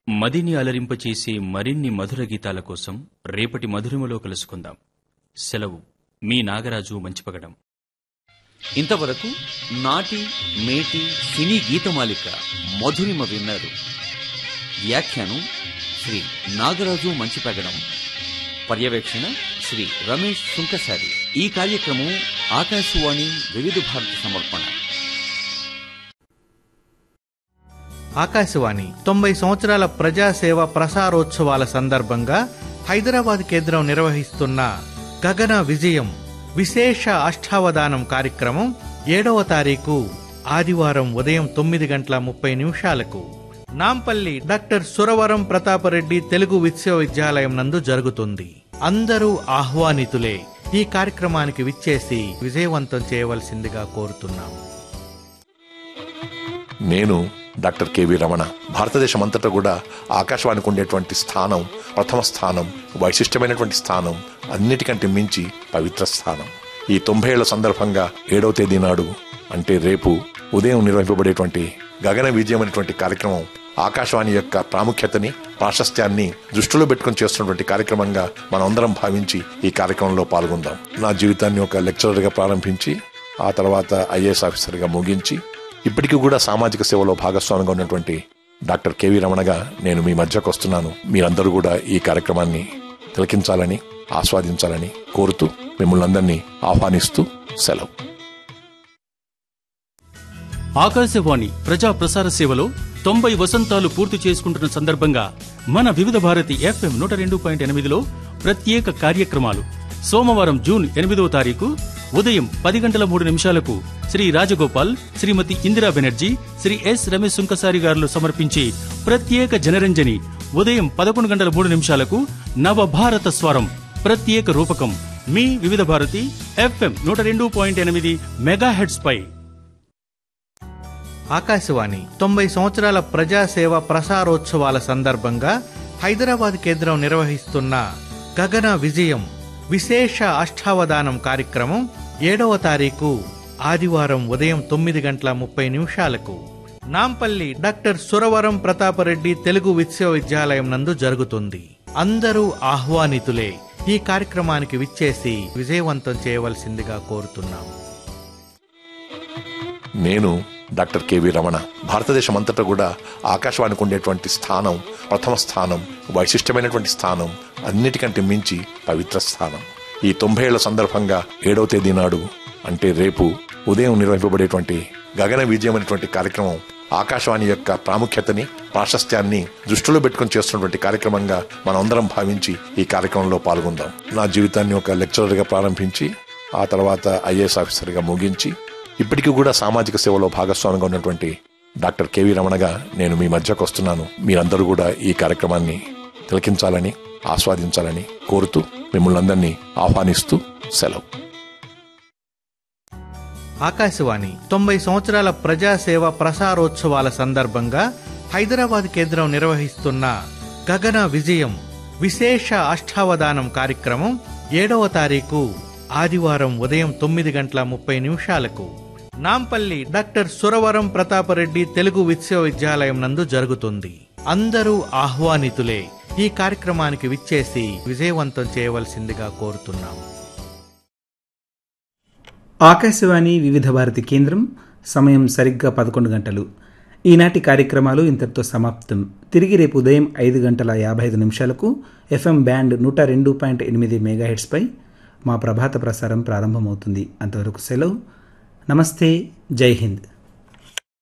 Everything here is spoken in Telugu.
మదిని అలరింపచేసే మరిన్ని మధుర గీతాల కోసం రేపటి మధురిమలో కలుసుకుందాం సెలవు మీ నాగరాజు మంచిపగడం ఇంతవరకు నాటి మేటి సినీ గీతమాలిక మధురిమ విన్నారు వ్యాఖ్యానం శ్రీ నాగరాజు మంచిపెగడం పర్యవేక్షణ శ్రీ రమేష్ సుంకసారి ఈ కార్యక్రమం ఆకాశవాణి వివిధ భారతి సమర్పణ ఆకాశవాణి తొంభై సంవత్సరాల ప్రజాసేవ ప్రసారోత్సవాల సందర్భంగా హైదరాబాద్ కేంద్రం నిర్వహిస్తున్న గగన విజయం విశేష అష్టావధానం కార్యక్రమం ఏడవ తారీఖు ఆదివారం ఉదయం తొమ్మిది గంటల ముప్పై నిమిషాలకు నాంపల్లి డాక్టర్ సురవరం ప్రతాపరెడ్డి తెలుగు విశ్వవిద్యాలయం నందు జరుగుతుంది అందరూ ఆహ్వానితులే ఈ కార్యక్రమానికి విచ్చేసి విజయవంతం చేయవలసిందిగా కోరుతున్నాం నేను డాక్టర్ కెవి రమణ భారతదేశం అంతటా కూడా ఆకాశవాణికి ఉండేటువంటి స్థానం ప్రథమ స్థానం వైశిష్టమైనటువంటి స్థానం అన్నిటికంటే మించి పవిత్ర స్థానం ఈ తొంభై ఏళ్ల సందర్భంగా ఏడవ తేదీ నాడు అంటే రేపు ఉదయం నిర్వహింపబడేటువంటి గగన విజయం అనేటువంటి కార్యక్రమం ఆకాశవాణి యొక్క ప్రాముఖ్యతని ప్రాశస్త్యాన్ని దృష్టిలో పెట్టుకుని చేస్తున్నటువంటి కార్యక్రమంగా మనమందరం భావించి ఈ కార్యక్రమంలో పాల్గొందాం నా జీవితాన్ని ఒక లెక్చరర్గా ప్రారంభించి ఆ తర్వాత ఐఏఎస్ ఆఫీసర్గా ముగించి ఇప్పటికీ కూడా సామాజిక సేవలో భాగస్వామిగా ఉన్నటువంటి డాక్టర్ కెవి రమణగా నేను మీ మధ్యకు వస్తున్నాను మీరందరూ కూడా ఈ కార్యక్రమాన్ని తిలకించాలని ఆస్వాదించాలని కోరుతూ మిమ్మల్ని అందరినీ ఆహ్వానిస్తూ సెలవు ఆకాశవాణి ప్రజా ప్రసార సేవలో తొంభై వసంతాలు పూర్తి చేసుకుంటున్న సందర్భంగా మన వివిధ భారతి ఎఫ్ఎం నూట రెండు పాయింట్ ఎనిమిదిలో ప్రత్యేక కార్యక్రమాలు సోమవారం జూన్ ఎనిమిదవ తారీఖు ఉదయం పది గంటల మూడు నిమిషాలకు శ్రీ రాజగోపాల్ శ్రీమతి ఇందిరా బెనర్జీ శ్రీ ఎస్ రమేష్ సుంకసారి గారులు సమర్పించే ప్రత్యేక జనరంజని ఉదయం పదకొండు గంటల మూడు నిమిషాలకు నవభారత స్వరం ప్రత్యేక రూపకం మీ వివిధ భారతి ఎఫ్ఎం నూట రెండు పాయింట్ ఎనిమిది మెగాహెడ్స్ పై ఆకాశవాణి తొంభై సంవత్సరాల ప్రజాసేవ ప్రసారోత్సవాల సందర్భంగా హైదరాబాద్ కేంద్రం నిర్వహిస్తున్న గగన విజయం విశేష అష్టావధానం కార్యక్రమం ఏడవ తారీఖు ఆదివారం ఉదయం తొమ్మిది గంటల ముప్పై నిమిషాలకు నాంపల్లి డాక్టర్ సురవరం ప్రతాపరెడ్డి తెలుగు విశ్వవిద్యాలయం నందు జరుగుతుంది అందరూ ఆహ్వానితులే ఈ కార్యక్రమానికి విచ్చేసి విజయవంతం చేయవలసిందిగా కోరుతున్నాం నేను డాక్టర్ కెవి రమణ భారతదేశం అంతటా కూడా ఆకాశవాణికి ఉండేటువంటి స్థానం ప్రథమ స్థానం వైశిష్టమైనటువంటి స్థానం అన్నిటికంటే మించి పవిత్ర స్థానం ఈ తొంభై ఏళ్ల సందర్భంగా ఏడవ తేదీ నాడు అంటే రేపు ఉదయం నిర్వహింపబడేటువంటి గగన విజయం అనేటువంటి కార్యక్రమం ఆకాశవాణి యొక్క ప్రాముఖ్యతని ప్రాశస్త్యాన్ని దృష్టిలో పెట్టుకుని చేస్తున్నటువంటి కార్యక్రమంగా మనమందరం భావించి ఈ కార్యక్రమంలో పాల్గొందాం నా జీవితాన్ని ఒక లెక్చరర్గా ప్రారంభించి ఆ తర్వాత ఐఏఎస్ ఆఫీసర్గా ముగించి ఇప్పటికీ కూడా సామాజిక సేవలో భాగస్వామిగా ఉన్నటువంటి డాక్టర్ కెవి రమణగా నేను మీ మధ్యకు వస్తున్నాను మీరందరూ కూడా ఈ కార్యక్రమాన్ని తిలకించాలని ఆస్వాదించాలని కోరుతూ మిమ్మల్ని అందరినీ ఆహ్వానిస్తూ సెలవు ఆకాశవాణి తొంభై సంవత్సరాల ప్రజాసేవ ప్రసారోత్సవాల సందర్భంగా హైదరాబాద్ కేంద్రం నిర్వహిస్తున్న గగన విజయం విశేష అష్టావధానం కార్యక్రమం ఏడవ తారీఖు ఆదివారం ఉదయం తొమ్మిది గంటల ముప్పై నిమిషాలకు నాంపల్లి డాక్టర్ సురవరం ప్రతాపరెడ్డి తెలుగు విశ్వవిద్యాలయం నందు జరుగుతుంది అందరూ ఆహ్వానితులే ఈ కార్యక్రమానికి విచ్చేసి విజయవంతం చేయవలసిందిగా కోరుతున్నాం ఆకాశవాణి వివిధ భారతి కేంద్రం సమయం సరిగ్గా పదకొండు గంటలు ఈనాటి కార్యక్రమాలు ఇంతటితో సమాప్తం తిరిగి రేపు ఉదయం ఐదు గంటల యాభై ఐదు నిమిషాలకు ఎఫ్ఎం బ్యాండ్ నూట రెండు పాయింట్ ఎనిమిది మెగాహెడ్స్పై మా ప్రభాత ప్రసారం ప్రారంభమవుతుంది అంతవరకు సెలవు నమస్తే జై హింద్